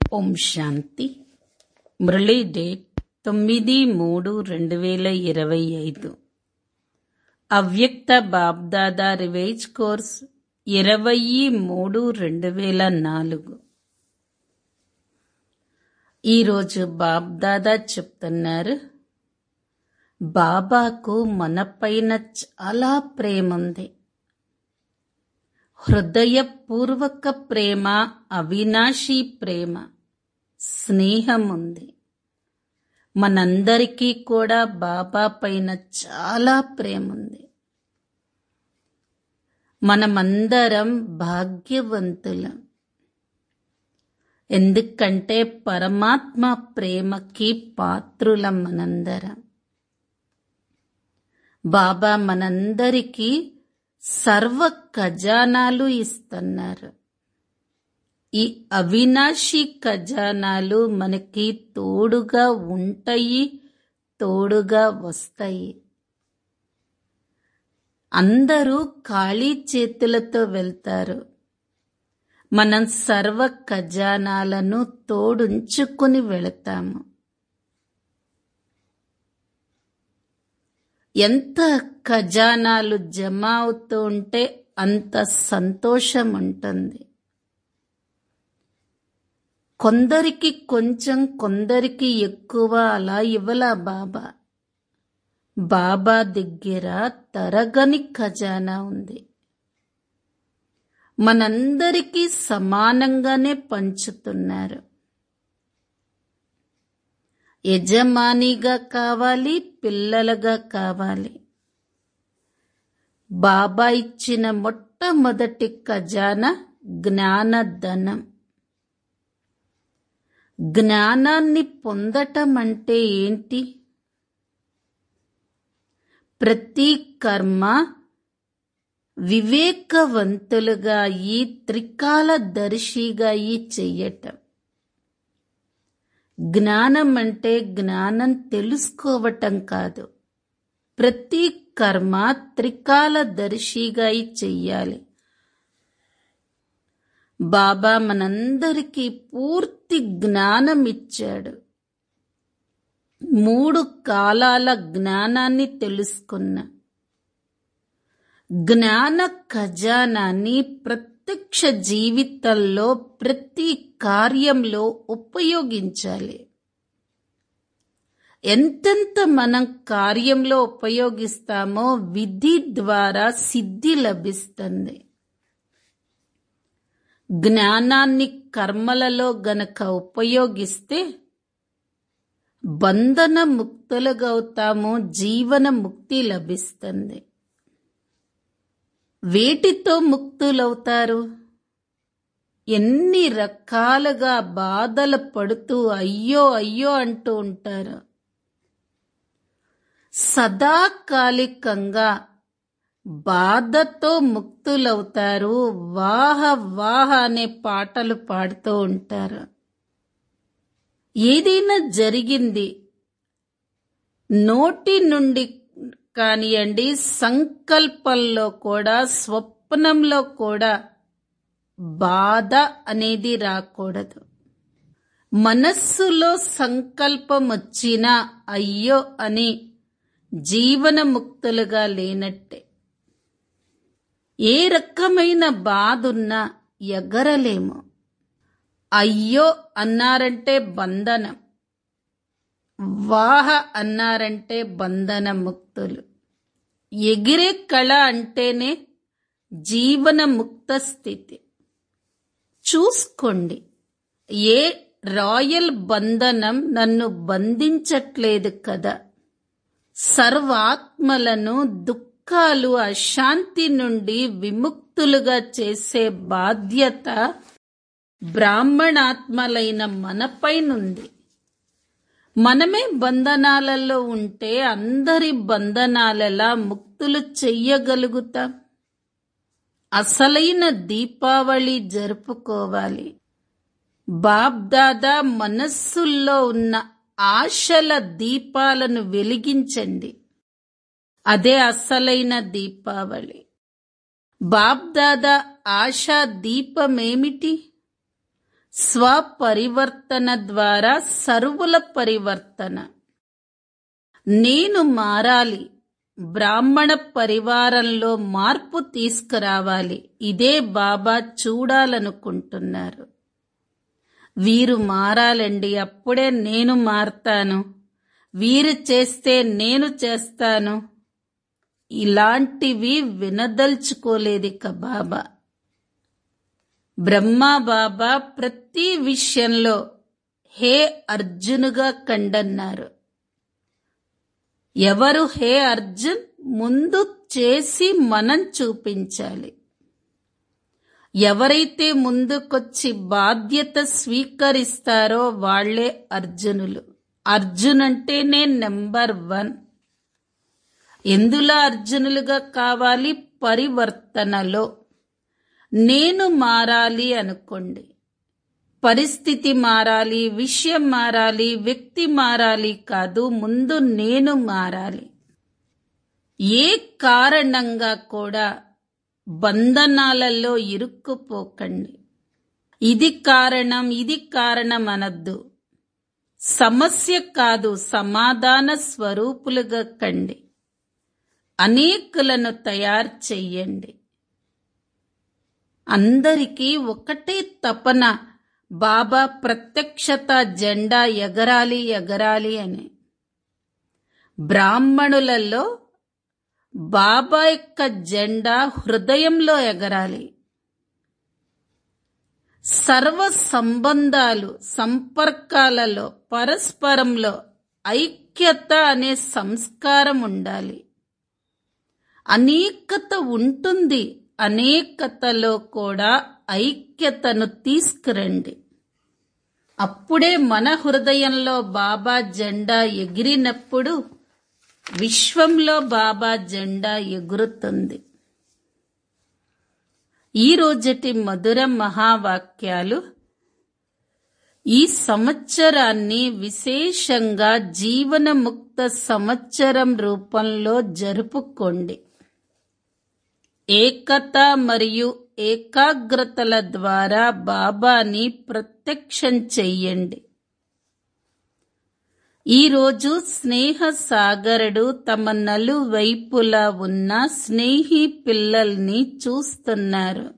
ఓం శాంతి Murali date తొమ్మిది మూడు రెండు వేల ఇరవై ఐదు అవ్యక్త బాబ్దాదా రివైజ్ కోర్స్ ఇరవై మూడు రెండు వేల నాలుగు ఈరోజు బాబ్దాదా చెప్తున్నారు బాబాకు మనపైన చాలా ప్రేమ ఉంది హృదయపూర్వక ప్రేమ అవినాశీ ప్రేమ స్నేహం ఉంది మనందరికీ కూడా బాబా పైన చాలా ప్రేమ ఉంది మనమందరం భాగ్యవంతులం ఎందుకంటే పరమాత్మ ప్రేమకి పాత్రులం మనందరం బాబా మనందరికీ సర్వ ఖజానాలు ఇస్తున్నారు ఈ అవినాశి ఖజానాలు మనకి తోడుగా ఉంటాయి తోడుగా వస్తాయి అందరూ ఖాళీ చేతులతో వెళ్తారు మనం సర్వ ఖజానాలను తోడుంచుకుని వెళతాము ఎంత ఖజానాలు జమ అవుతూ ఉంటే అంత సంతోషం ఉంటుంది కొందరికి కొంచెం కొందరికి ఎక్కువ అలా ఇవ్వలా బాబా బాబా దగ్గర తరగని ఖజానా ఉంది మనందరికీ సమానంగానే పంచుతున్నారు యజమానిగా కావాలి పిల్లలుగా కావాలి బాబా ఇచ్చిన మొట్టమొదటి ఖజానా జ్ఞానధనం జ్ఞానాన్ని పొందటం అంటే ఏంటి ప్రతి కర్మ వివేకవంతులుగా ఈ త్రికాల దర్శిగా ఈ చెయ్యటం జ్ఞానం అంటే జ్ఞానం తెలుసుకోవటం కాదు ప్రతి కర్మ త్రికాల దర్శిగా చెయ్యాలి బాబా మనందరికీ పూర్తి జ్ఞానం ఇచ్చాడు మూడు కాలాల జ్ఞానాన్ని తెలుసుకున్నా జ్ఞాన ఖజానాన్ని ప్రత్యక్ష జీవితంలో ప్రతి కార్యంలో ఉపయోగించాలి ఎంతెంత మనం కార్యంలో ఉపయోగిస్తామో విధి ద్వారా సిద్ధి లభిస్తుంది జ్ఞానాన్ని కర్మలలో గనక ఉపయోగిస్తే బంధన ముక్తులుగవుతాము జీవన ముక్తి లభిస్తుంది వేటితో ముక్తులవుతారు ఎన్ని రకాలుగా బాధలు పడుతూ అయ్యో అయ్యో అంటూ ఉంటారు సదాకాలికంగా బాధతో ముక్తులవుతారు వాహ వాహ అనే పాటలు పాడుతూ ఉంటారు ఏదైనా జరిగింది నోటి నుండి కానియండి సంకల్పంలో కూడా స్వప్నంలో కూడా బాధ అనేది రాకూడదు మనస్సులో సంకల్పం వచ్చినా అయ్యో అని జీవనముక్తులుగా లేనట్టే ఏ రకమైన బాధున్నా ఎగరలేము అయ్యో అన్నారంటే బంధనం వాహ అన్నారంటే బంధన ముక్తులు ఎగిరే కళ అంటేనే జీవన ముక్త స్థితి చూసుకోండి ఏ రాయల్ బంధనం నన్ను బంధించట్లేదు కదా సర్వాత్మలను దుఃఖాలు అశాంతి నుండి విముక్తులుగా చేసే బాధ్యత బ్రాహ్మణాత్మలైన మనపైనుంది మనమే బంధనాలలో ఉంటే అందరి బంధనాలలా ముక్తులు చెయ్యగలుగుతాం అసలైన దీపావళి జరుపుకోవాలి బాబ్దాదా మనస్సుల్లో ఉన్న ఆశల దీపాలను వెలిగించండి అదే అసలైన దీపావళి బాబ్దాదా ఆశా దీపమేమిటి స్వపరివర్తన ద్వారా సర్వుల పరివర్తన నేను మారాలి బ్రాహ్మణ పరివారంలో మార్పు తీసుకురావాలి ఇదే బాబా చూడాలనుకుంటున్నారు వీరు మారాలండి అప్పుడే నేను మారతాను వీరు చేస్తే నేను చేస్తాను ఇలాంటివి వినదల్చుకోలేదిక బాబా బ్రహ్మా బాబా ప్రతి విషయంలో హే అర్జునుగా కండన్నారు ఎవరు హే అర్జున్ ముందు చేసి మనం చూపించాలి ఎవరైతే ముందుకొచ్చి బాధ్యత స్వీకరిస్తారో వాళ్లే అర్జునులు అర్జున్ అంటేనే నెంబర్ వన్ ఎందులో అర్జునులుగా కావాలి పరివర్తనలో నేను మారాలి అనుకోండి పరిస్థితి మారాలి విషయం మారాలి వ్యక్తి మారాలి కాదు ముందు నేను మారాలి ఏ కారణంగా కూడా బంధనాలలో ఇరుక్కుపోకండి ఇది కారణం ఇది కారణం అనద్దు సమస్య కాదు సమాధాన స్వరూపులుగా కండి అనేకులను తయారు చెయ్యండి అందరికీ ఒకటే తపన బాబా ప్రత్యక్షత జెండా ఎగరాలి ఎగరాలి అని బ్రాహ్మణులలో బాబా యొక్క జెండా హృదయంలో ఎగరాలి సర్వ సంబంధాలు సంపర్కాలలో పరస్పరంలో ఐక్యత అనే సంస్కారం ఉండాలి అనేకత ఉంటుంది అనేకతలో కూడా ఐక్యతను తీసుకురండి అప్పుడే మన హృదయంలో బాబా జెండా ఎగిరినప్పుడు విశ్వంలో బాబా జెండా ఎగురుతుంది ఈ రోజటి మధుర మహావాక్యాలు ఈ సంవత్సరాన్ని విశేషంగా జీవనముక్త సంవత్సరం రూపంలో జరుపుకోండి ఏకత మరియు ఏకాగ్రతల ద్వారా బాబాని ప్రత్యక్షం చెయ్యండి ఈరోజు స్నేహ సాగరుడు తమ నలువైపులా ఉన్న స్నేహి పిల్లల్ని చూస్తున్నారు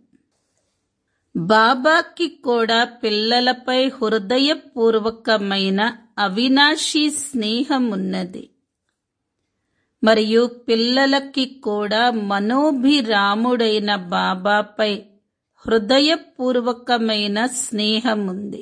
బాబాకి కూడా పిల్లలపై హృదయపూర్వకమైన అవినాశీ స్నేహం ఉన్నది మరియు పిల్లలకి కూడా మనోభిరాముడైన బాబాపై హృదయపూర్వకమైన స్నేహం ఉంది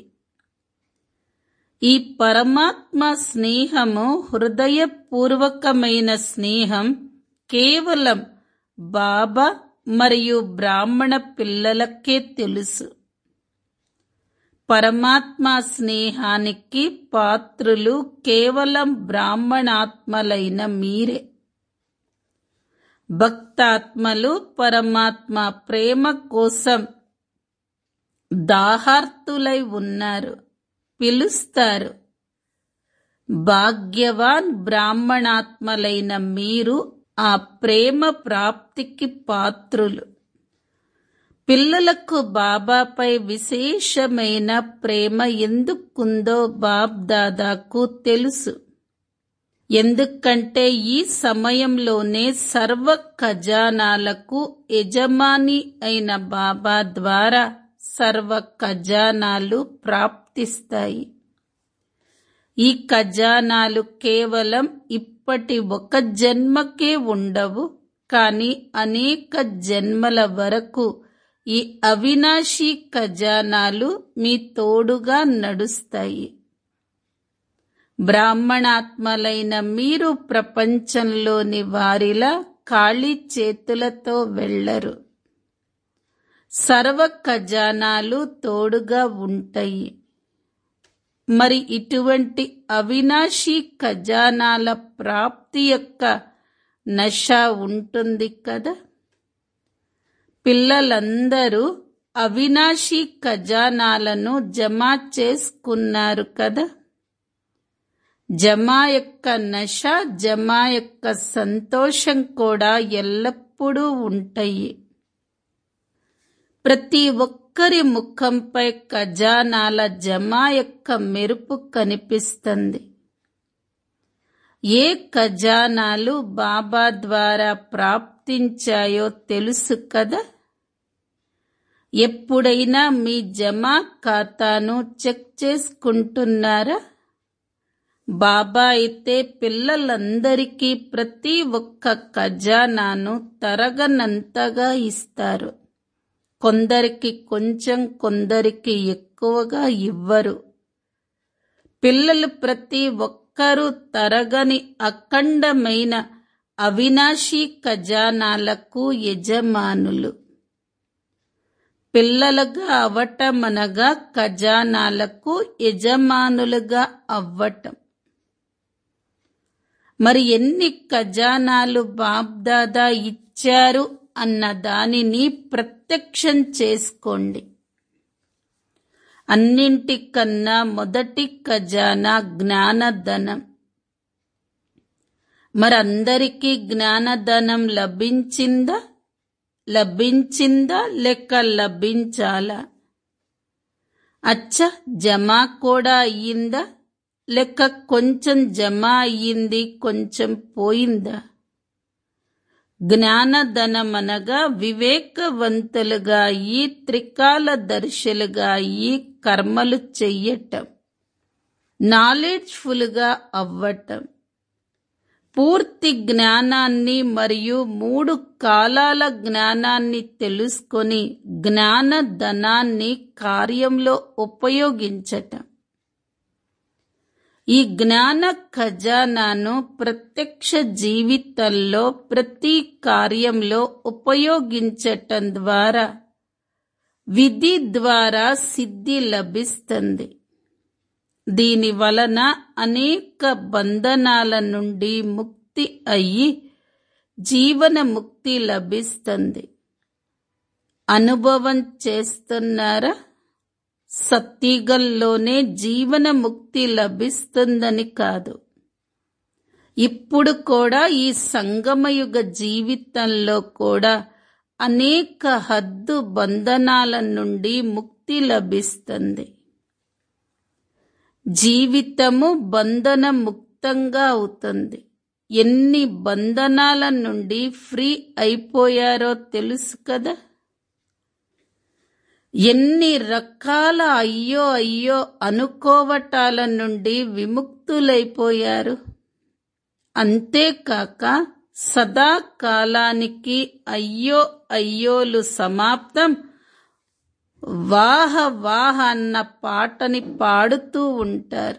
ఈ పరమాత్మ స్నేహము హృదయపూర్వకమైన స్నేహం కేవలం బాబా మరియు బ్రాహ్మణ పిల్లలకే తెలుసు పరమాత్మ స్నేహానికి పాత్రులు కేవలం బ్రాహ్మణాత్మలైన మీరే భక్తాత్మలు పరమాత్మ ప్రేమ కోసం దాహార్తులై ఉన్నారు పిలుస్తారు భాగ్యవాన్ బ్రాహ్మణాత్మలైన మీరు ఆ ప్రేమ ప్రాప్తికి పాత్రులు పిల్లలకు బాబాపై విశేషమైన ప్రేమ ఎందుకుందో బాబ్ దాదాకు తెలుసు ఎందుకంటే ఈ సమయంలోనే సర్వ ఖజానాలకు యజమాని అయిన బాబా ద్వారా సర్వ ఖజానాలు ప్రాప్తిస్తాయి ఈ ఖజానాలు కేవలం ఇప్పటి ఒక జన్మకే ఉండవు కానీ అనేక జన్మల వరకు ఈ అవినాశీ ఖజానాలు మీ తోడుగా నడుస్తాయి బ్రాహ్మణాత్మలైన మీరు ప్రపంచంలోని వారిలా ఖాళీ చేతులతో వెళ్లరు సర్వ ఖజానాలు తోడుగా ఉంటాయి మరి ఇటువంటి అవినాశీ ఖజానాల ప్రాప్తి యొక్క నష ఉంటుంది కదా పిల్లలందరూ అవినాశీ ఖజానాలను జమ చేసుకున్నారు కదా జమా యొక్క నష జమా యొక్క సంతోషం కూడా ఎల్లప్పుడూ ఉంటాయి ప్రతి ఒక్క ఒక్కొక్కరి ముఖంపై ఖజానాల జమ యొక్క మెరుపు కనిపిస్తుంది ఏ ఖజానాలు బాబా ద్వారా ప్రాప్తించాయో తెలుసు కదా ఎప్పుడైనా మీ జమా ఖాతాను చెక్ చేసుకుంటున్నారా బాబా అయితే పిల్లలందరికీ ప్రతి ఒక్క ఖజానాను తరగనంతగా ఇస్తారు కొందరికి కొంచెం కొందరికి ఎక్కువగా ఇవ్వరు పిల్లలు ప్రతి ఒక్కరూ తరగని అఖండమైన అవినాశీ ఖజానాలకు యజమానులు పిల్లలుగా అవటమనగా ఖజానాలకు యజమానులుగా అవ్వటం మరి ఎన్ని ఖజానాలు బాబ్దాదా ఇచ్చారు అన్న దానిని ప్రత్యక్షం చేసుకోండి అన్నింటికన్నా మొదటి ఖజానా జ్ఞానధనం మరందరికీ జ్ఞానధనం లభించిందా లభించిందా లేక లభించాలా అచ్చ జమా కూడా అయ్యిందా లేక కొంచెం జమ అయ్యింది కొంచెం పోయిందా జ్ఞానధనమనగా వివేకవంతులుగా ఈ త్రికాల దర్శులుగా ఈ కర్మలు చెయ్యటం నాలెడ్జ్ఫుల్గా అవ్వటం పూర్తి జ్ఞానాన్ని మరియు మూడు కాలాల జ్ఞానాన్ని తెలుసుకొని జ్ఞాన ధనాన్ని కార్యంలో ఉపయోగించటం ఈ జ్ఞాన ఖజానాను ప్రత్యక్ష జీవితంలో ప్రతి కార్యంలో ఉపయోగించటం ద్వారా విధి ద్వారా సిద్ధి లభిస్తుంది దీని వలన అనేక బంధనాల నుండి ముక్తి అయ్యి జీవన ముక్తి లభిస్తుంది అనుభవం చేస్తున్నారా సత్తిగల్లోనే జీవన ముక్తి లభిస్తుందని కాదు ఇప్పుడు కూడా ఈ సంగమయుగ జీవితంలో కూడా అనేక హద్దు బంధనాల నుండి ముక్తి లభిస్తుంది జీవితము బంధన ముక్తంగా అవుతుంది ఎన్ని బంధనాల నుండి ఫ్రీ అయిపోయారో తెలుసు కదా ఎన్ని రకాల అయ్యో అయ్యో అనుకోవటాల నుండి విముక్తులైపోయారు అంతేకాక సదాకాలానికి అయ్యో అయ్యోలు సమాప్తం వాహ వాహ అన్న పాటని పాడుతూ ఉంటారు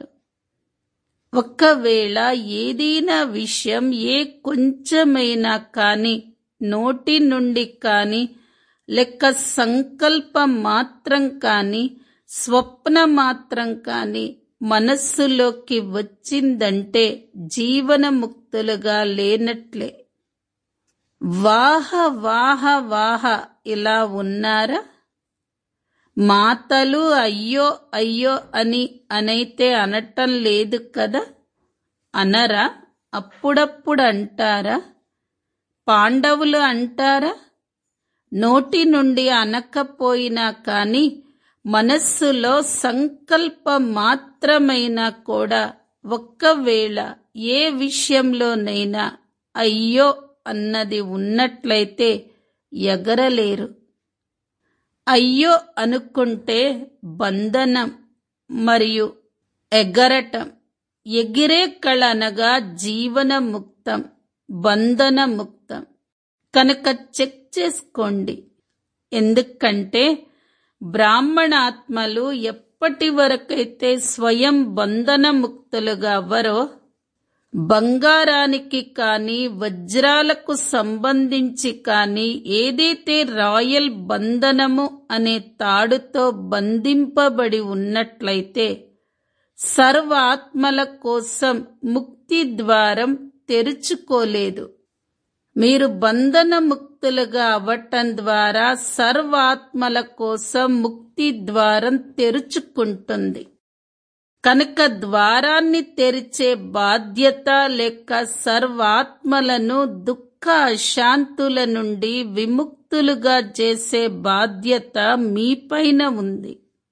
ఒకవేళ ఏదైనా విషయం ఏ కొంచెమైనా కాని నోటి నుండి కాని లెక్క సంకల్పం మాత్రం కాని స్వప్న మాత్రం కాని మనస్సులోకి వచ్చిందంటే జీవనముక్తులుగా లేనట్లే వాహ వాహ వాహ ఇలా ఉన్నారా మాతలు అయ్యో అయ్యో అని అనైతే అనటం లేదు కదా అనరా అప్పుడప్పుడు అంటారా పాండవులు అంటారా నోటి నుండి అనకపోయినా కాని మనస్సులో సంకల్పం మాత్రమైనా కూడా ఒక్కవేళ ఏ విషయంలోనైనా అయ్యో అన్నది ఉన్నట్లయితే ఎగరలేరు అయ్యో అనుకుంటే బంధనం మరియు ఎగరటం ఎగిరే కళ అనగా జీవన ముక్తం బంధన ముక్తం కనుక చెక్ చేసుకోండి ఎందుకంటే బ్రాహ్మణాత్మలు ఎప్పటి వరకైతే స్వయం బంధన ముక్తులుగా అవ్వరో బంగారానికి కానీ వజ్రాలకు సంబంధించి కానీ ఏదైతే రాయల్ బంధనము అనే తాడుతో బంధింపబడి ఉన్నట్లయితే సర్వ ఆత్మల కోసం ముక్తి ద్వారం తెరుచుకోలేదు మీరు బంధన ముక్తులుగా అవ్వటం ద్వారా సర్వాత్మల కోసం ముక్తి ద్వారం తెరుచుకుంటుంది కనుక ద్వారాన్ని తెరిచే బాధ్యత లేక సర్వాత్మలను దుఃఖ దుఃఖ అశాంతుల నుండి విముక్తులుగా చేసే బాధ్యత మీపైన ఉంది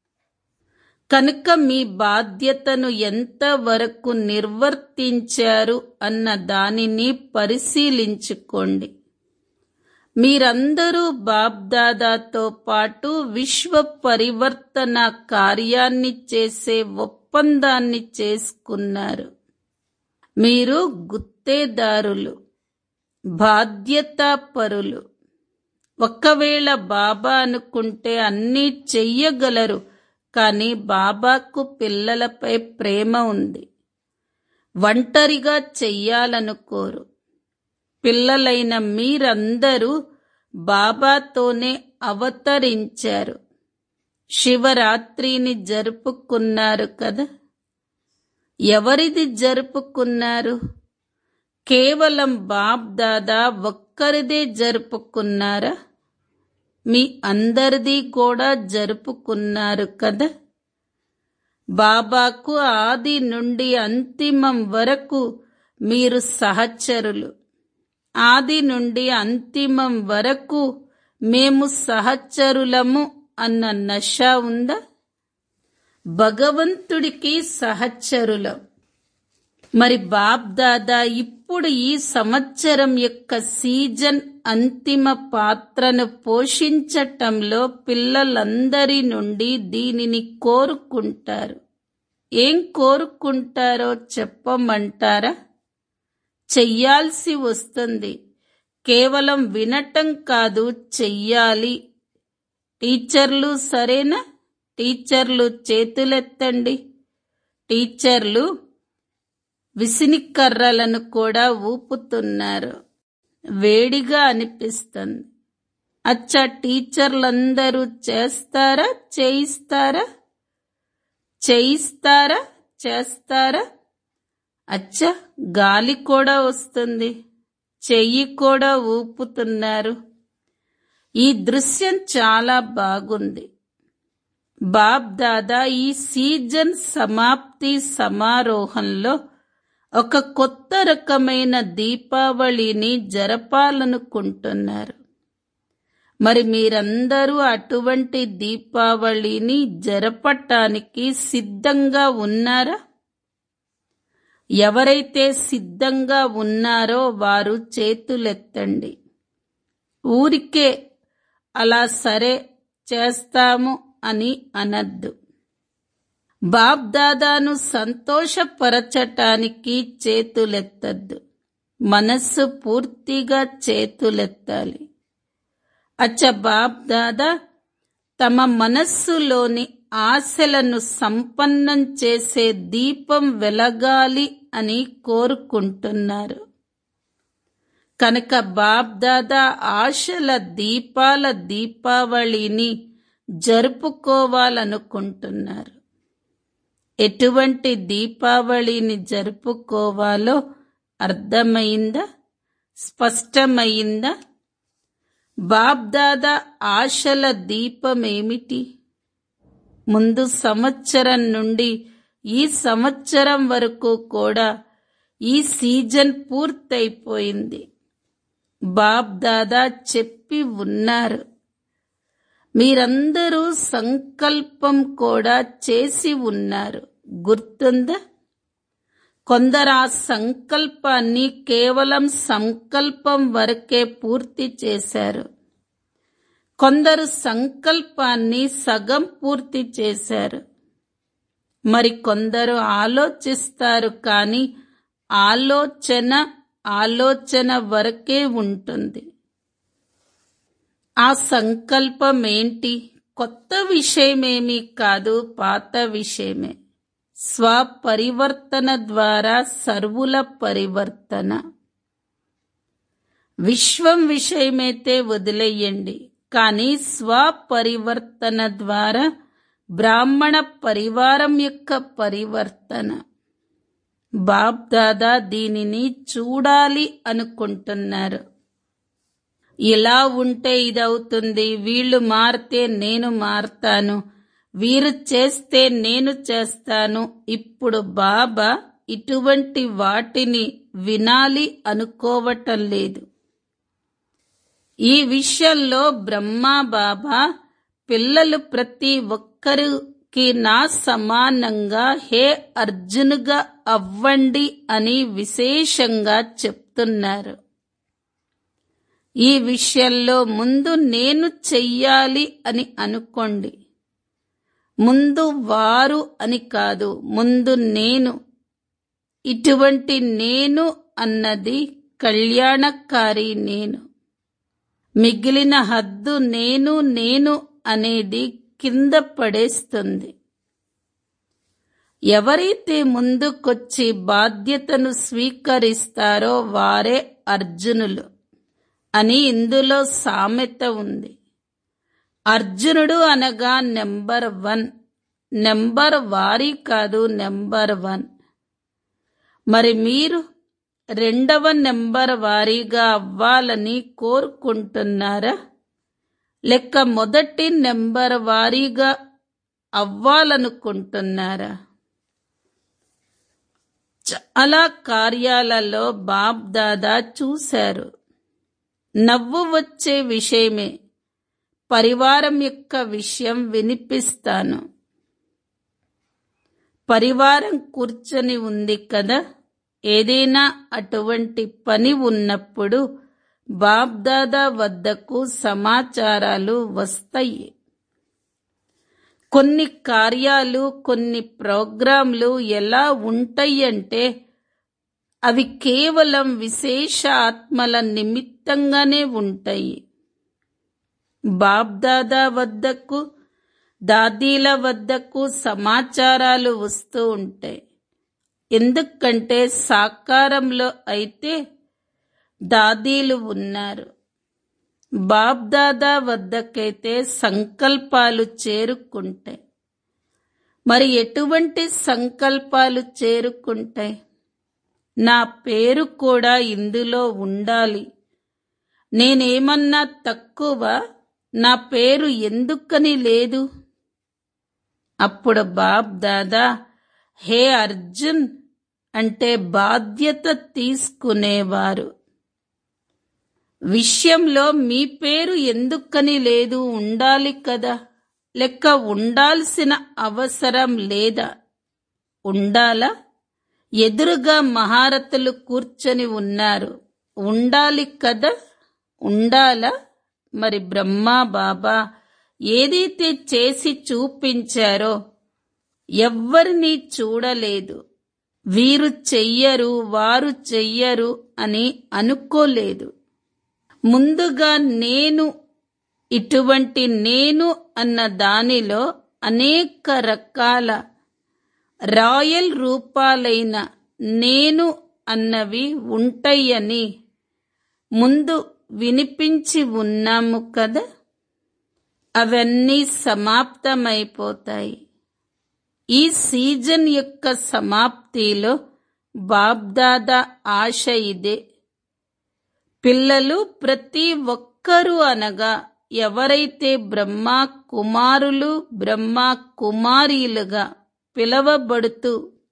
కనుక మీ బాధ్యతను ఎంతవరకు నిర్వర్తించారు అన్న దానిని పరిశీలించుకోండి మీరందరూ బాబ్దాదాతో పాటు విశ్వ పరివర్తన కార్యాన్ని చేసే ఒప్పందాన్ని చేసుకున్నారు మీరు గుత్తేదారులు బాధ్యతాపరులు ఒకవేళ బాబా అనుకుంటే అన్నీ చెయ్యగలరు కానీ బాబాకు పిల్లలపై ప్రేమ ఉంది ఒంటరిగా చెయ్యాలనుకోరు పిల్లలైన మీరందరూ బాబాతోనే అవతరించారు శివరాత్రిని జరుపుకున్నారు కదా ఎవరిది జరుపుకున్నారు కేవలం బాబ్ దాదా ఒక్కరిదే జరుపుకున్నారా మీ అందరిది కూడా జరుపుకున్నారు కదా బాబాకు ఆది నుండి అంతిమం వరకు మీరు సహచరులు ఆది నుండి అంతిమం వరకు మేము సహచరులము అన్న నష ఉందా భగవంతుడికి సహచరులం మరి బాప్ దాదా ఇప్పుడు ఈ సంవత్సరం యొక్క సీజన్ అంతిమ పాత్రను పోషించటంలో పిల్లలందరి నుండి దీనిని కోరుకుంటారు ఏం కోరుకుంటారో చెప్పమంటారా చెయ్యాల్సి వస్తుంది కేవలం వినటం కాదు చెయ్యాలి టీచర్లు సరేనా టీచర్లు చేతులెత్తండి టీచర్లు విసినికర్రలను కూడా ఊపుతున్నారు వేడిగా అనిపిస్తుంది అచ్చా టీచర్లందరూ చేస్తారా చేయిస్తారా చేయిస్తారా చేస్తారా అచ్చా గాలి కూడా వస్తుంది చెయ్యి కూడా ఊపుతున్నారు ఈ దృశ్యం చాలా బాగుంది బాబ్ దాదా ఈ సీజన్ సమాప్తి సమారోహంలో ఒక కొత్త రకమైన దీపావళిని జరపాలనుకుంటున్నారు మరి మీరందరూ అటువంటి దీపావళిని జరపటానికి సిద్ధంగా ఉన్నారా ఎవరైతే సిద్ధంగా ఉన్నారో వారు చేతులెత్తండి ఊరికే అలా సరే చేస్తాము అని అనద్దు బాబ్ దాదాను సంతోషపరచటానికి చేతులెత్తద్దు మనస్సు పూర్తిగా చేతులెత్తాలి అచ్చ బాబ్ దాదా తమ మనస్సులోని ఆశలను సంపన్నం చేసే దీపం వెలగాలి అని కోరుకుంటున్నారు కనుక బాబ్ దాదా ఆశల దీపాల దీపావళిని జరుపుకోవాలనుకుంటున్నారు ఎటువంటి దీపావళిని జరుపుకోవాలో అర్థమైందా స్పష్టమైందా బాబ్దాదా ఆశల దీపమేమిటి ముందు సంవత్సరం నుండి ఈ సంవత్సరం వరకు కూడా ఈ సీజన్ పూర్తయిపోయింది బాబ్ దాదా చెప్పి ఉన్నారు మీరందరూ సంకల్పం కూడా చేసి ఉన్నారు గుర్తుందా కొందరు ఆ సంకల్పాన్ని కేవలం సంకల్పం వరకే పూర్తి చేశారు కొందరు సంకల్పాన్ని సగం పూర్తి చేశారు మరి కొందరు ఆలోచిస్తారు కానీ ఆలోచన ఆలోచన వరకే ఉంటుంది ఆ సంకల్పం ఏంటి కొత్త విషయమేమీ కాదు పాత విషయమే స్వపరివర్తన ద్వారా సర్వుల పరివర్తన విశ్వం విషయమైతే వదిలేయండి కానీ స్వపరివర్తన ద్వారా బ్రాహ్మణ పరివారం యొక్క పరివర్తన బాబ్ దాదా దీనిని చూడాలి అనుకుంటున్నారు ఇలా ఉంటే ఇదవుతుంది వీళ్ళు మారితే నేను మారతాను వీరు చేస్తే నేను చేస్తాను ఇప్పుడు బాబా ఇటువంటి వాటిని వినాలి అనుకోవటం లేదు ఈ విషయంలో బ్రహ్మా బాబా పిల్లలు ప్రతి ఒక్కరికి నా సమానంగా హే అర్జునుగా అవ్వండి అని విశేషంగా చెప్తున్నారు ఈ విషయంలో ముందు నేను చెయ్యాలి అని అనుకోండి ముందు వారు అని కాదు ముందు నేను ఇటువంటి నేను అన్నది కళ్యాణకారి నేను మిగిలిన హద్దు నేను నేను అనేది కింద పడేస్తుంది ఎవరైతే ముందుకొచ్చి బాధ్యతను స్వీకరిస్తారో వారే అర్జునులు అని ఇందులో సామెత ఉంది అర్జునుడు అనగా నెంబర్ వన్ నెంబర్ వారి కాదు నెంబర్ వన్ మరి మీరు రెండవ నెంబర్ వారీగా అవ్వాలని కోరుకుంటున్నారా లెక్క మొదటి నెంబర్ వారీగా అవ్వాలనుకుంటున్నారా చాలా కార్యాలలో బాబ్ దాదా చూశారు నవ్వు వచ్చే విషయమే పరివారం యొక్క విషయం వినిపిస్తాను పరివారం కూర్చొని ఉంది కదా ఏదైనా అటువంటి పని ఉన్నప్పుడు బాబ్దాదా వద్దకు సమాచారాలు వస్తాయి కొన్ని కార్యాలు కొన్ని ప్రోగ్రాంలు ఎలా ఉంటాయంటే అవి కేవలం విశేష ఆత్మల నిమిత్తంగానే ఉంటాయి బాబ్దాదా వద్దకు దాదీల వద్దకు సమాచారాలు వస్తూ ఉంటాయి ఎందుకంటే సాకారంలో అయితే దాదీలు ఉన్నారు బాబ్దాదా వద్దకైతే సంకల్పాలు చేరుకుంటాయి మరి ఎటువంటి సంకల్పాలు చేరుకుంటాయి నా పేరు కూడా ఇందులో ఉండాలి నేనేమన్నా తక్కువ నా పేరు ఎందుకని లేదు అప్పుడు బాబ్ దాదా హే అర్జున్ అంటే బాధ్యత తీసుకునేవారు విషయంలో మీ పేరు ఎందుకని లేదు ఉండాలి కదా లెక్క ఉండాల్సిన అవసరం లేదా ఉండాలా ఎదురుగా మహారథులు కూర్చొని ఉన్నారు ఉండాలి కదా ఉండాలా మరి బ్రహ్మా బాబా ఏదైతే చేసి చూపించారో ఎవ్వరినీ చూడలేదు వీరు చెయ్యరు వారు చెయ్యరు అని అనుకోలేదు ముందుగా నేను ఇటువంటి నేను అన్న దానిలో అనేక రకాల రాయల్ రూపాలైన నేను అన్నవి ఉంటాయని ముందు వినిపించి ఉన్నాము కదా అవన్నీ సమాప్తమైపోతాయి ఈ సీజన్ యొక్క సమాప్తిలో బాబ్దాదా ఆశ ఇదే పిల్లలు ప్రతి ఒక్కరూ అనగా ఎవరైతే బ్రహ్మ కుమారులు బ్రహ్మ కుమారీలుగా పిలవబడుతూ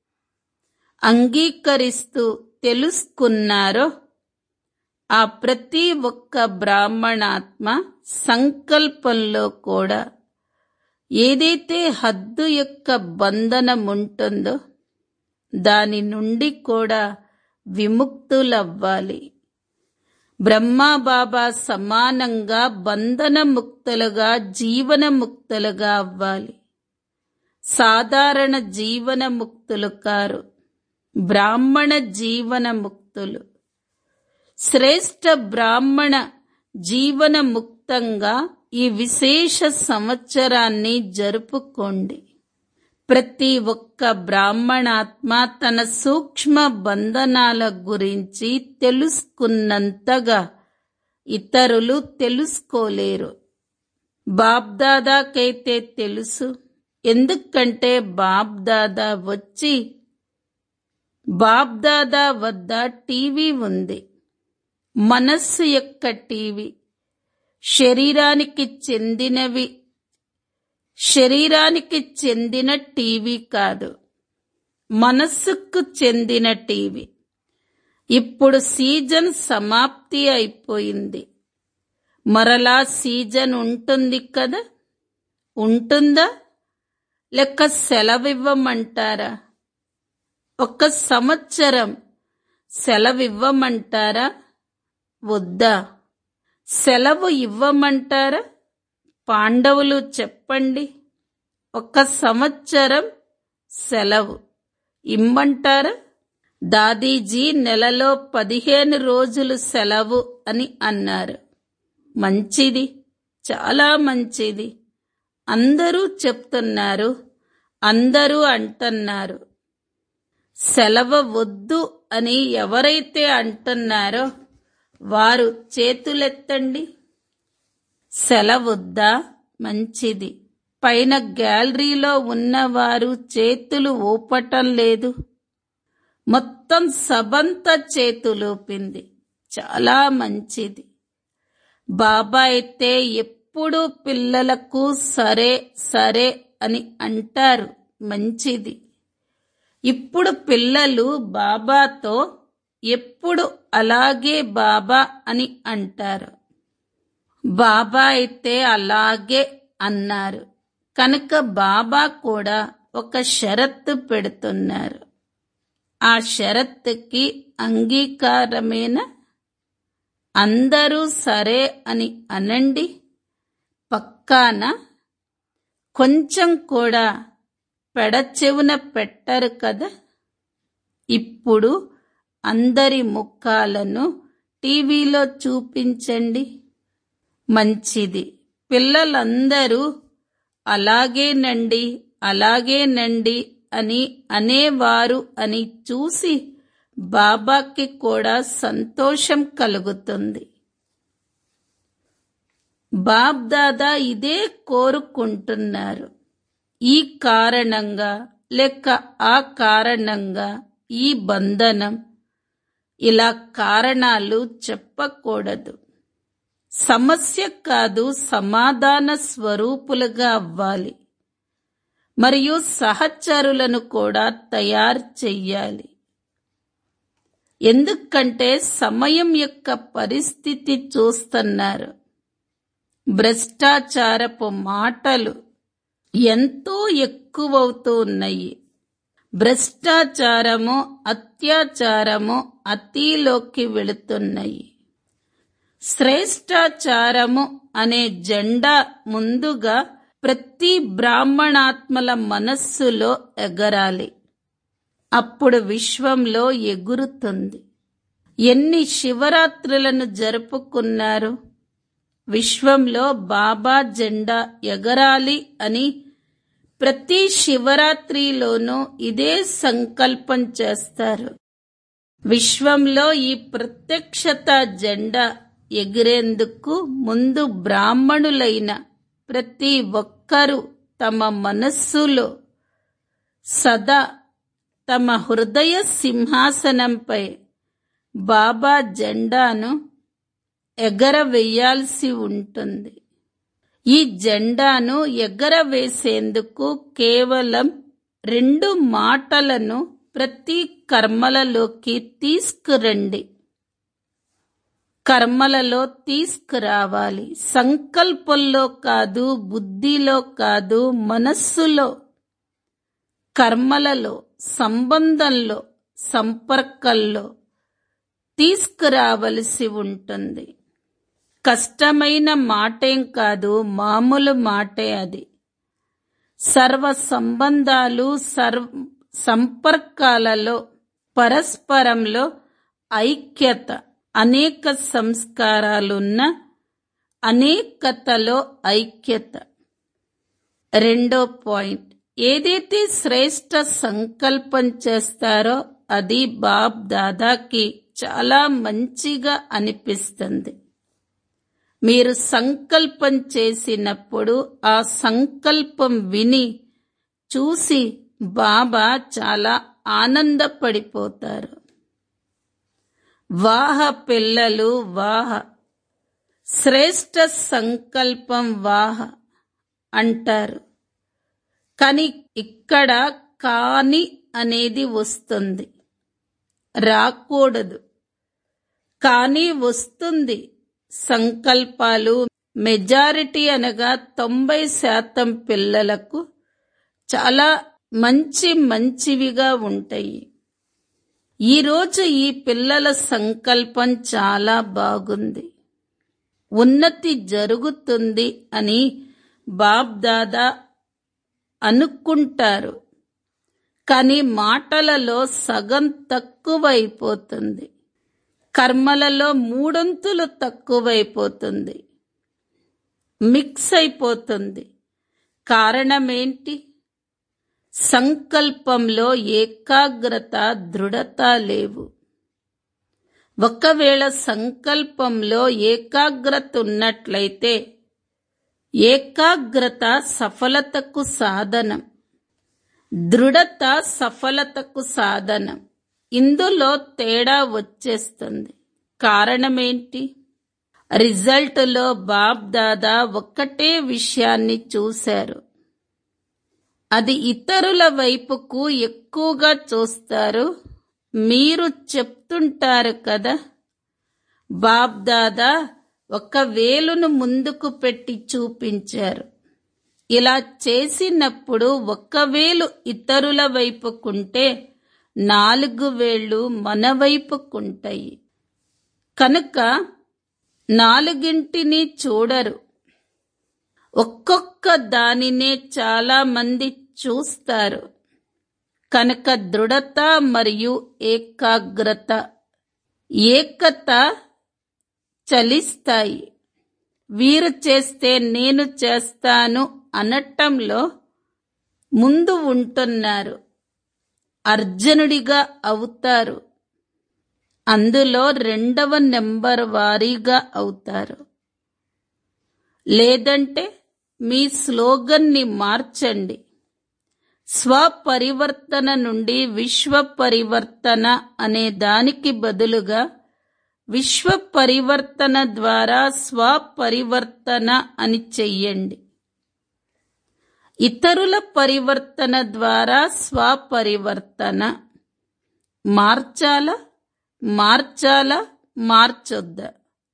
అంగీకరిస్తూ తెలుసుకున్నారో ఆ ప్రతి ఒక్క బ్రాహ్మణాత్మ సంకల్పంలో కూడా ఏదైతే హద్దు యొక్క బంధనం ఉంటుందో దాని నుండి కూడా విముక్తులవ్వాలి బ్రహ్మా బాబా సమానంగా బంధన ముక్తులుగా జీవన ముక్తులుగా అవ్వాలి సాధారణ జీవన ముక్తులు కారు బ్రాహ్మణ జీవన ముక్తులు శ్రేష్ఠ బ్రాహ్మణ జీవన ముక్తంగా ఈ విశేష సంవత్సరాన్ని జరుపుకోండి ప్రతి ఒక్క బ్రాహ్మణాత్మ తన సూక్ష్మ బంధనాల గురించి తెలుసుకున్నంతగా ఇతరులు తెలుసుకోలేరు బాబ్దాదాకైతే తెలుసు ఎందుకంటే బాబ్దాదా వచ్చి బాబ్దాదా వద్ద టీవీ ఉంది మనస్సు యొక్క టీవీ శరీరానికి చెందినవి శరీరానికి చెందిన టీవీ కాదు మనస్సుకు చెందిన టీవీ ఇప్పుడు సీజన్ సమాప్తి అయిపోయింది మరలా సీజన్ ఉంటుంది కదా ఉంటుందా లెక్క సెలవివ్వమంటారా ఒక్క సంవత్సరం సెలవివ్వమంటారా వద్దా సెలవు ఇవ్వమంటారా పాండవులు చెప్పండి ఒక్క సంవత్సరం సెలవు ఇమ్మంటారా దాదీజీ నెలలో పదిహేను రోజులు సెలవు అని అన్నారు మంచిది చాలా మంచిది అందరూ చెప్తున్నారు అందరూ అంటున్నారు సెలవు వద్దు అని ఎవరైతే అంటున్నారో వారు చేతులెత్తండి సెలవొద్దా మంచిది పైన గ్యాలరీలో ఉన్నవారు చేతులు ఊపటం లేదు మొత్తం సబంతా చేతులూపింది చాలా మంచిది బాబా అయితే ఎప్పుడూ పిల్లలకు సరే సరే అని అంటారు మంచిది ఇప్పుడు పిల్లలు బాబాతో ఎప్పుడు అలాగే బాబా అని అంటారు బాబా అయితే అలాగే అన్నారు కనుక బాబా కూడా ఒక షరత్తు పెడుతున్నారు ఆ షరత్తుకి అంగీకారమేన అందరూ సరే అని అనండి పక్కాన కొంచెం కూడా పెడచెవున పెట్టరు కదా ఇప్పుడు అందరి ముఖాలను టీవీలో చూపించండి మంచిది పిల్లలందరూ అలాగేనండి అలాగేనండి అని అనేవారు అని చూసి బాబాకి కూడా సంతోషం కలుగుతుంది బాబ్ దాదా ఇదే కోరుకుంటున్నారు ఈ కారణంగా లేక ఆ కారణంగా ఈ బంధనం ఇలా కారణాలు చెప్పకూడదు సమస్య కాదు సమాధాన స్వరూపులుగా అవ్వాలి మరియు సహచరులను కూడా తయారు చెయ్యాలి ఎందుకంటే సమయం యొక్క పరిస్థితి చూస్తున్నారు భ్రష్టాచారపు మాటలు ఎంతో ఎక్కువవుతూ ఉన్నాయి భ్రష్టాచారము అత్యాచారము అతిలోకి వెళుతున్నాయి శ్రేష్టాచారము అనే జెండా ముందుగా ప్రతి బ్రాహ్మణాత్మల మనస్సులో ఎగరాలి అప్పుడు విశ్వంలో ఎగురుతుంది ఎన్ని శివరాత్రులను జరుపుకున్నారు విశ్వంలో బాబా జెండా ఎగరాలి అని ప్రతి శివరాత్రిలోనూ ఇదే సంకల్పం చేస్తారు విశ్వంలో ఈ ప్రత్యక్షత జెండా ఎగిరేందుకు ముందు బ్రాహ్మణులైన ప్రతి ఒక్కరూ తమ మనస్సులో సదా తమ హృదయ సింహాసనంపై బాబా జెండాను ఎగరవేయాల్సి ఉంటుంది ఈ జెండాను ఎగరవేసేందుకు కేవలం రెండు మాటలను ప్రతి కర్మలలోకి తీసుకురండి కర్మలలో తీసుకురావాలి సంకల్పంలో కాదు బుద్ధిలో కాదు మనస్సులో కర్మలలో సంబంధంలో సంపర్కంలో తీసుకురావలసి ఉంటుంది కష్టమైన మాటేం కాదు మామూలు మాటే అది సర్వ సంబంధాలు సర్వ సంపర్కాలలో పరస్పరంలో ఐక్యత అనేక సంస్కారాలున్న అనేకతలో ఐక్యత రెండో పాయింట్ ఏదైతే శ్రేష్ట సంకల్పం చేస్తారో అది బాబ్ దాదాకి చాలా మంచిగా అనిపిస్తుంది మీరు సంకల్పం చేసినప్పుడు ఆ సంకల్పం విని చూసి బాబా చాలా ఆనందపడిపోతారు వాహ పిల్లలు వాహ శ్రేష్ట సంకల్పం వాహ అంటారు కానీ ఇక్కడ కాని అనేది వస్తుంది రాకూడదు కానీ వస్తుంది సంకల్పాలు మెజారిటీ అనగా తొంభై శాతం పిల్లలకు చాలా మంచి మంచివిగా ఉంటాయి ఈరోజు ఈ పిల్లల సంకల్పం చాలా బాగుంది ఉన్నతి జరుగుతుంది అని బాబ్దాదా అనుకుంటారు కానీ మాటలలో సగం తక్కువైపోతుంది కర్మలలో మూడొంతులు తక్కువైపోతుంది మిక్స్ అయిపోతుంది కారణమేంటి సంకల్పంలో ఏకాగ్రత దృఢత లేవు ఒకవేళ సంకల్పంలో ఏకాగ్రత ఉన్నట్లయితే ఏకాగ్రత సఫలతకు సాధనం దృఢత సఫలతకు సాధనం ఇందులో తేడా వచ్చేస్తుంది కారణమేంటి రిజల్ట్లో బాబ్ దాదా ఒక్కటే విషయాన్ని చూశారు అది ఇతరుల వైపుకు ఎక్కువగా చూస్తారు మీరు చెప్తుంటారు కదా బాబ్ దాదా ఒక వేలును ముందుకు పెట్టి చూపించారు ఇలా చేసినప్పుడు ఒక్క వేలు ఇతరుల వైపుకుంటే నాలుగు వేళ్ళు మన వైపుకుంటాయి కనుక నాలుగింటిని చూడరు ఒక్కొక్క దానినే చాలా మంది చూస్తారు కనుక దృఢత మరియు ఏకాగ్రత ఏకత చలిస్తాయి వీరు చేస్తే నేను చేస్తాను అనటంలో ముందు ఉంటున్నారు అర్జునుడిగా అవుతారు అందులో రెండవ నెంబర్ వారీగా అవుతారు లేదంటే మీ స్లోగన్ని మార్చండి స్వపరివర్తన నుండి విశ్వ పరివర్తన అనే దానికి బదులుగా విశ్వ పరివర్తన ద్వారా స్వపరివర్తన అని చెయ్యండి ఇతరుల పరివర్తన ద్వారా స్వపరివర్తన మార్చాలా మార్చాలా మార్చొద్దా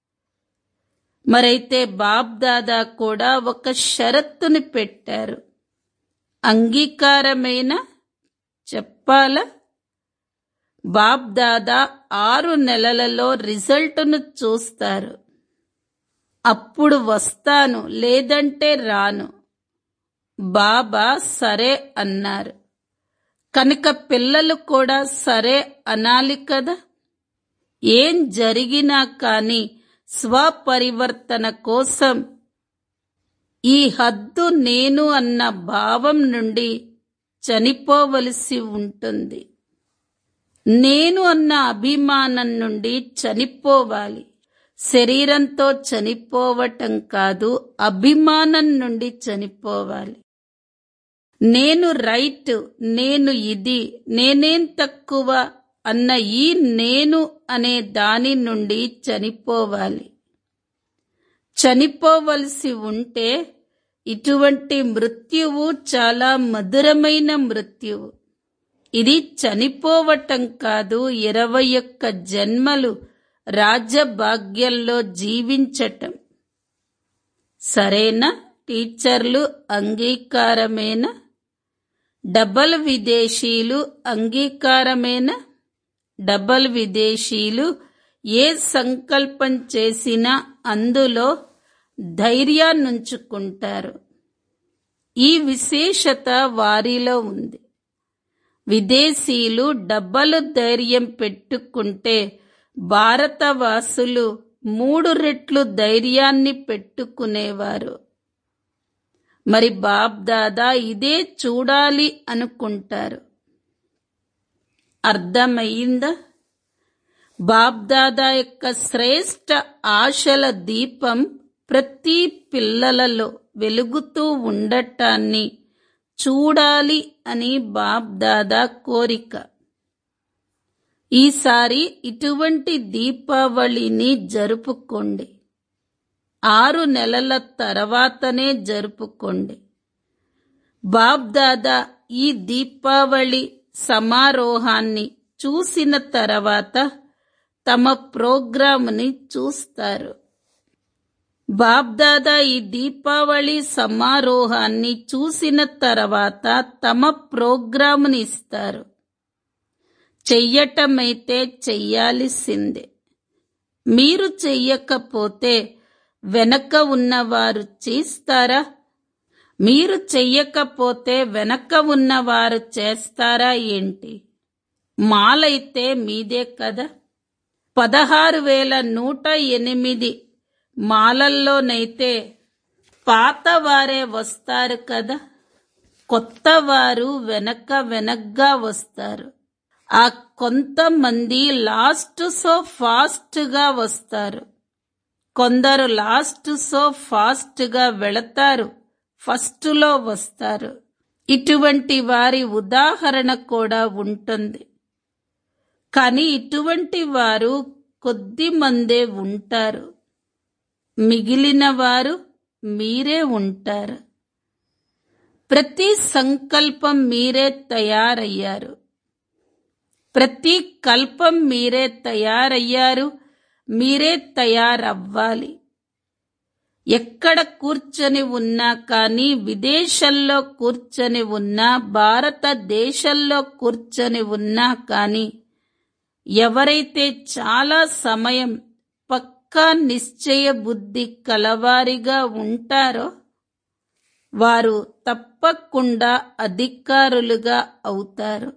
మరైతే బాబ్ దాదా కూడా ఒక షరత్తుని పెట్టారు అంగీకారమైన చెప్పాలా బాబ్ దాదా ఆరు నెలలలో రిజల్ట్ను చూస్తారు అప్పుడు వస్తాను లేదంటే రాను బాబా సరే అన్నారు కనుక పిల్లలు కూడా సరే అనాలి కదా ఏం జరిగినా కానీ స్వపరివర్తన కోసం ఈ హద్దు నేను అన్న భావం నుండి చనిపోవలసి ఉంటుంది నేను అన్న అభిమానం నుండి చనిపోవాలి శరీరంతో చనిపోవటం కాదు అభిమానం నుండి చనిపోవాలి నేను రైట్ నేను ఇది నేనేం తక్కువ అన్న ఈ నేను అనే దాని నుండి చనిపోవాలి చనిపోవలసి ఉంటే ఇటువంటి మృత్యువు చాలా మధురమైన మృత్యువు ఇది చనిపోవటం కాదు ఇరవై ఒక్క జన్మలు రాజభాగ్యంలో జీవించటం సరేనా టీచర్లు అంగీకారమేనా డబల్ విదేశీలు అంగీకారమేనా డబల్ విదేశీలు ఏ సంకల్పం చేసినా అందులో ధైర్యాన్నుంచుకుంటారు ఈ విశేషత వారిలో ఉంది విదేశీయులు డబ్బలు ధైర్యం పెట్టుకుంటే భారతవాసులు మూడు రెట్లు ధైర్యాన్ని పెట్టుకునేవారు మరి బాబ్ దాదా ఇదే చూడాలి అనుకుంటారు అర్థమయ్యిందా బాబ్దాదా యొక్క శ్రేష్ట ఆశల దీపం ప్రతి పిల్లలలో వెలుగుతూ ఉండటాన్ని చూడాలి అని బాబ్దాదా కోరిక ఈసారి ఇటువంటి దీపావళిని జరుపుకోండి ఆరు నెలల తర్వాతనే జరుపుకోండి బాబ్దాదా ఈ దీపావళి సమారోహాన్ని చూసిన తర్వాత తమ ప్రోగ్రాముని చూస్తారు బాబ్దాదా ఈ దీపావళి సమారోహాన్ని చూసిన తర్వాత తమ ప్రోగ్రాముని ఇస్తారు చెయ్యటమైతే చెయ్యాల్సిందే మీరు చెయ్యకపోతే వెనక ఉన్నవారు చేస్తారా మీరు చెయ్యకపోతే వెనక ఉన్నవారు చేస్తారా ఏంటి మాలైతే మీదే కదా పదహారు వేల నూట ఎనిమిది మాలల్లోనైతే పాతవారే వస్తారు కదా కొత్తవారు వెనక వెనగ్గా వస్తారు ఆ కొంతమంది లాస్ట్ సో ఫాస్ట్ గా వస్తారు కొందరు లాస్ట్ సో ఫాస్ట్ గా వెళతారు ఫస్ట్ లో వస్తారు ఇటువంటి వారి ఉదాహరణ కూడా ఉంటుంది కానీ ఇటువంటి వారు కొద్ది మందే ఉంటారు మిగిలిన వారు మీరే ఉంటారు ప్రతి సంకల్పం మీరే తయారయ్యారు ప్రతి కల్పం మీరే తయారయ్యారు మీరే తయారవ్వాలి ఎక్కడ కూర్చొని ఉన్నా కానీ విదేశంలో కూర్చొని ఉన్నా భారతదేశంలో కూర్చొని ఉన్నా కానీ ఎవరైతే చాలా సమయం పక్కా నిశ్చయ బుద్ధి కలవారిగా ఉంటారో వారు తప్పకుండా అధికారులుగా అవుతారు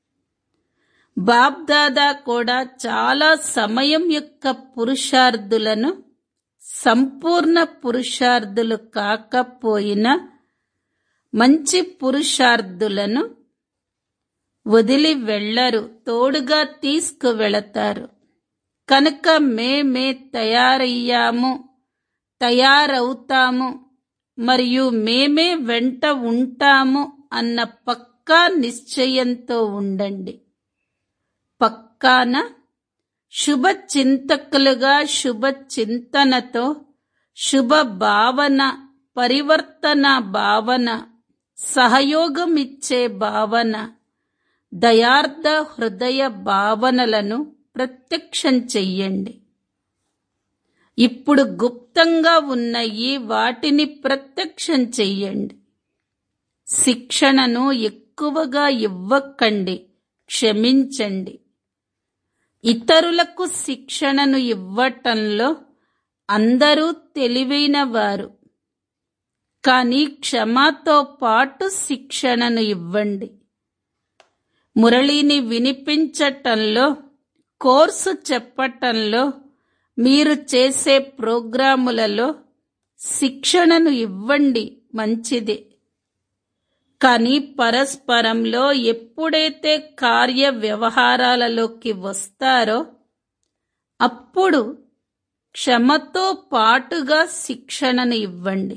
బాబ్దాదా కూడా చాలా సమయం యొక్క పురుషార్థులను సంపూర్ణ పురుషార్థులు కాకపోయినా మంచి పురుషార్థులను వదిలి వెళ్లరు తోడుగా తీసుకువెళతారు కనుక మేమే తయారయ్యాము తయారవుతాము మరియు మేమే వెంట ఉంటాము అన్న పక్కా నిశ్చయంతో ఉండండి పక్కాన శుభ చింతకులుగా శుభ చింతనతో శుభ భావన పరివర్తన భావన సహయోగం ఇచ్చే భావన దయార్థ హృదయ భావనలను ప్రత్యక్షం చెయ్యండి ఇప్పుడు గుప్తంగా ఉన్నయి వాటిని ప్రత్యక్షం చెయ్యండి శిక్షణను ఎక్కువగా ఇవ్వకండి క్షమించండి ఇతరులకు శిక్షణను ఇవ్వటంలో అందరూ తెలివైన వారు కానీ క్షమతో పాటు శిక్షణను ఇవ్వండి మురళిని వినిపించటంలో కోర్సు చెప్పటంలో మీరు చేసే ప్రోగ్రాములలో శిక్షణను ఇవ్వండి మంచిదే కానీ పరస్పరంలో ఎప్పుడైతే కార్య వ్యవహారాలలోకి వస్తారో అప్పుడు క్షమతో పాటుగా శిక్షణను ఇవ్వండి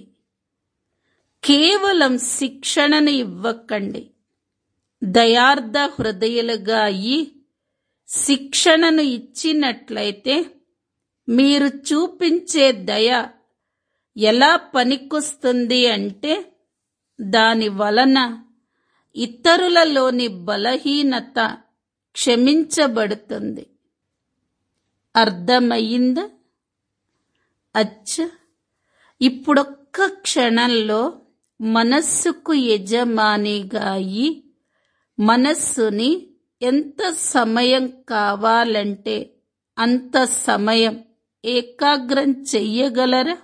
కేవలం శిక్షణను ఇవ్వకండి దయార్థ హృదయులుగా అయి శిక్షణను ఇచ్చినట్లయితే మీరు చూపించే దయ ఎలా పనికొస్తుంది అంటే దాని వలన ఇతరులలోని బలహీనత క్షమించబడుతుంది అర్థమయ్యిందా అచ్చ ఇప్పుడొక్క క్షణంలో మనస్సుకు యజమానిగా అయి మనస్సుని ఎంత సమయం కావాలంటే అంత సమయం ఏకాగ్రం చెయ్యగలరా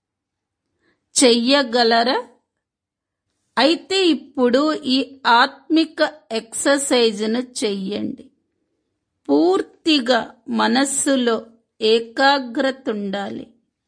చెయ్యగలరా అయితే ఇప్పుడు ఈ ఆత్మిక ఎక్సర్సైజ్ను చెయ్యండి పూర్తిగా మనస్సులో ఏకాగ్రత ఉండాలి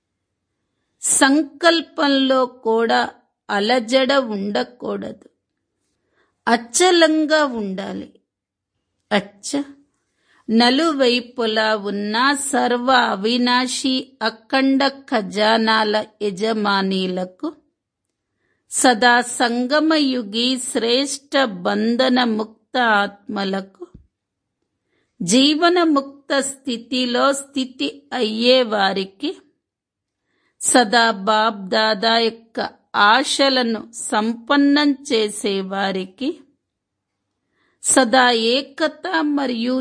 సంకల్పంలో కూడా అలజడ ఉండకూడదు అచ్చలంగా ఉండాలి అచ్చ నలువైపులా ఉన్న సర్వ అవినాశి అఖండ ఖజానాల యజమానీలకు సదా సంగమయుగి శ్రేష్ఠ బంధన ముక్త ఆత్మలకు జీవన ముక్త స్థితిలో స్థితి అయ్యే వారికి సదా బాబ్ దాదా యొక్క ఆశలను సంపన్నం చేసేవారికి సదా ఏకత మరియు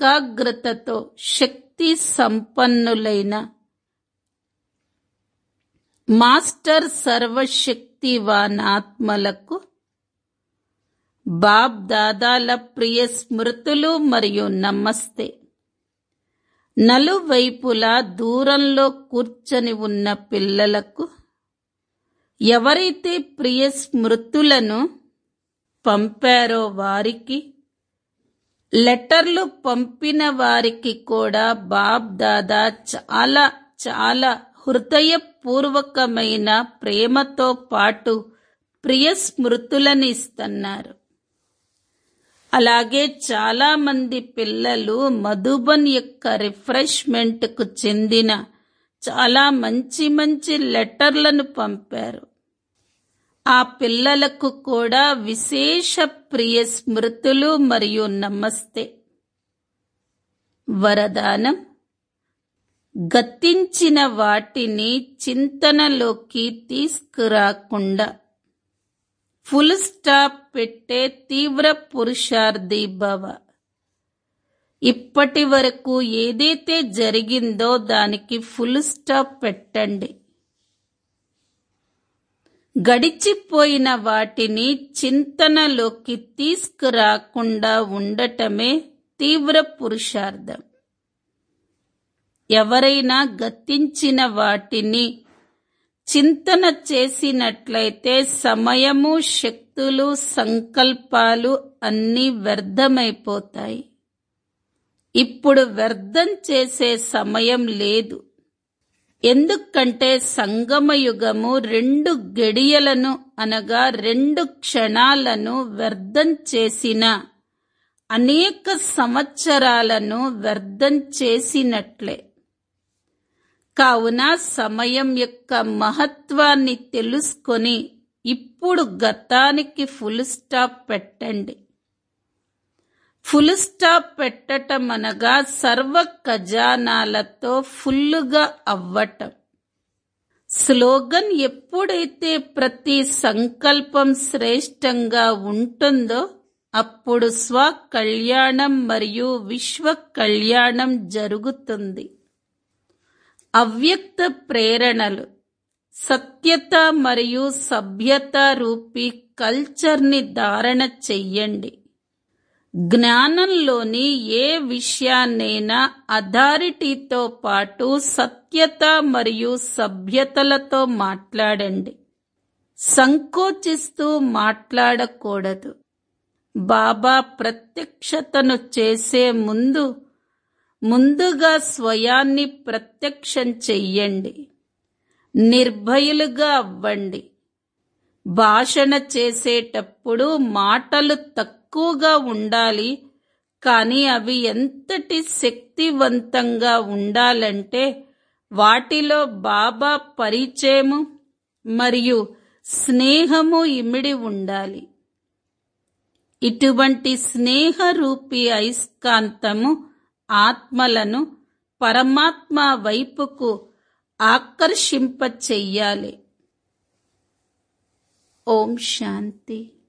ఏకాగ్రతతో శక్తి సంపన్నులైన మాస్టర్ సర్వశక్తివానాత్మలకు బాబ్ దాదాల ప్రియ స్మృతులు మరియు నమస్తే నలువైపులా దూరంలో కూర్చొని ఉన్న పిల్లలకు ఎవరైతే ప్రియ స్మృతులను పంపారో వారికి లెటర్లు పంపిన వారికి కూడా బాబ్ దాదా చాలా చాలా హృదయపూర్వకమైన ప్రేమతో పాటు ప్రియ స్మృతులను ఇస్తున్నారు అలాగే చాలా మంది పిల్లలు మధుబన్ యొక్క రిఫ్రెష్మెంట్ కు చెందిన చాలా మంచి మంచి లెటర్లను పంపారు ఆ పిల్లలకు కూడా విశేష ప్రియ స్మృతులు మరియు నమస్తే వరదానం గతించిన వాటిని చింతనలోకి తీసుకురాకుండా ఫుల్ స్టాప్ పెట్టే తీవ్ర పురుషార్థి భవ ఇప్పటి వరకు ఏదైతే జరిగిందో దానికి ఫుల్ స్టాప్ పెట్టండి గడిచిపోయిన వాటిని చింతనలోకి తీసుకురాకుండా ఉండటమే తీవ్ర పురుషార్థం ఎవరైనా గతించిన వాటిని చింతన చేసినట్లయితే సమయము శక్తులు సంకల్పాలు అన్నీ వ్యర్థమైపోతాయి ఇప్పుడు వ్యర్థం చేసే సమయం లేదు ఎందుకంటే సంగమయుగము రెండు గడియలను అనగా రెండు క్షణాలను వ్యర్థం చేసిన అనేక సంవత్సరాలను వ్యర్థం చేసినట్లే కావున సమయం యొక్క మహత్వాన్ని తెలుసుకొని ఇప్పుడు గతానికి ఫుల్ స్టాప్ పెట్టండి ఫుల్ స్టాప్ పెట్టటం అనగా సర్వ ఖజానాలతో ఫుల్లుగా అవ్వటం స్లోగన్ ఎప్పుడైతే ప్రతి సంకల్పం శ్రేష్టంగా ఉంటుందో అప్పుడు స్వ కళ్యాణం మరియు విశ్వ కళ్యాణం జరుగుతుంది అవ్యక్త ప్రేరణలు సత్యత మరియు సభ్యత రూపీ కల్చర్ని ధారణ చెయ్యండి జ్ఞానంలోని ఏ విషయాన్నైనా అథారిటీతో పాటు సత్యత మరియు సభ్యతలతో మాట్లాడండి సంకోచిస్తూ మాట్లాడకూడదు బాబా ప్రత్యక్షతను చేసే ముందు ముందుగా స్వయాన్ని ప్రత్యక్షం చెయ్యండి నిర్భయులుగా అవ్వండి భాషణ చేసేటప్పుడు మాటలు తక్కువగా ఉండాలి కానీ అవి ఎంతటి శక్తివంతంగా ఉండాలంటే వాటిలో బాబా పరిచయము మరియు స్నేహము ఇమిడి ఉండాలి ఇటువంటి స్నేహరూపి అయస్కాంతము ఆత్మలను పరమాత్మ వైపుకు ఆకర్షింప చెయ్యాలి ఓం శాంతి